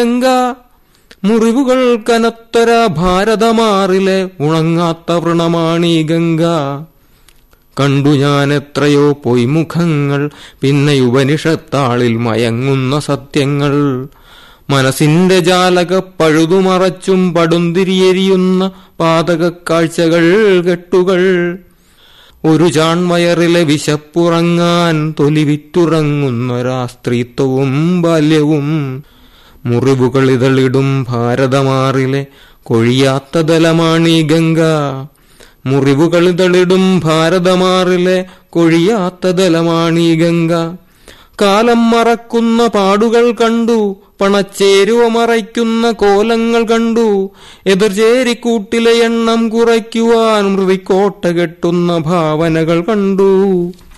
ഗംഗ മുറിവുകൾ കനത്തൊര ഭാരതമാറിലെ ഉണങ്ങാത്ത വൃണമാണീ ഗംഗ കണ്ടു ഞാൻ എത്രയോ പൊയ്മുഖങ്ങൾ പിന്നെ ഉപനിഷത്താളിൽ മയങ്ങുന്ന സത്യങ്ങൾ മനസ്സിന്റെ ജാലക പഴുതുമറച്ചും പടുന്തിരിയെരിയുന്ന പാതക കാഴ്ചകൾ കെട്ടുകൾ ഒരു ചാൺവയറിലെ വിശപ്പുറങ്ങാൻ തൊലിവിറ്റുറങ്ങുന്നൊരാ സ്ത്രീത്വവും ബാല്യവും മുറിവുകൾ ഇതളിടും ഭാരതമാറിലെ കൊഴിയാത്ത ദലമാണീ ഗംഗ മുറിവുകൾ ഇതളിടും ഭാരതമാറിലെ കൊഴിയാത്ത ദലമാണീ ഗംഗ കാലം മറക്കുന്ന പാടുകൾ കണ്ടു പണച്ചേരുവ മറയ്ക്കുന്ന കോലങ്ങൾ കണ്ടു എതിർചേരിക്കൂട്ടിലെ എണ്ണം കുറയ്ക്കുവാൻ മൃതിക്കോട്ട കെട്ടുന്ന ഭാവനകൾ കണ്ടു